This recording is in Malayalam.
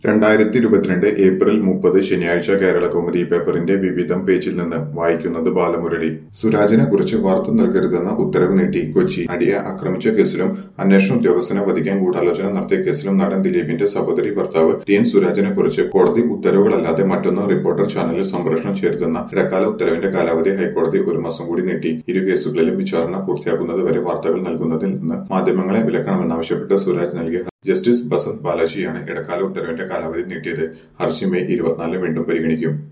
രണ്ടായിരത്തി ഇരുപത്തിരണ്ട് ഏപ്രിൽ മുപ്പത് ശനിയാഴ്ച കേരള കൗമുദി പേപ്പറിന്റെ വിവിധം പേജിൽ നിന്ന് വായിക്കുന്നത് ബാലമുരളി സുരാജിനെ കുറിച്ച് വാർത്ത നൽകരുതെന്ന ഉത്തരവ് നീട്ടി കൊച്ചി നടിയെ ആക്രമിച്ച കേസിലും അന്വേഷണ ഉദ്യോഗസ്ഥനെ വധിക്കാൻ ഗൂഢാലോചന നടത്തിയ കേസിലും നടൻ ദിലീപിന്റെ സഹോദരി ഭർത്താവ് ടി എൻ സുരാജിനെ കുറിച്ച് കോടതി ഉത്തരവുകളല്ലാതെ മറ്റൊന്ന് റിപ്പോർട്ടർ ചാനലിൽ സംപ്രേഷണം ചെയ്യരുതെന്ന ഇടക്കാല ഉത്തരവിന്റെ കാലാവധി ഹൈക്കോടതി ഒരു മാസം കൂടി നീട്ടി ഇരു കേസുകളിലും വിചാരണ പൂർത്തിയാക്കുന്നത് വരെ വാർത്തകൾ നൽകുന്നതിൽ നിന്ന് മാധ്യമങ്ങളെ വിലക്കണമെന്നാവശ്യപ്പെട്ട് സുരാജ് നൽകിയ ജസ്റ്റിസ് ബസന്ത് ബാലാജിയാണ് ഇടക്കാല ഉത്തരവിന്റെ കാലാവധി നീട്ടിയത് ഹർജി മെയ് ഇരുപത്തിനാലിന് വീണ്ടും പരിഗണിക്കും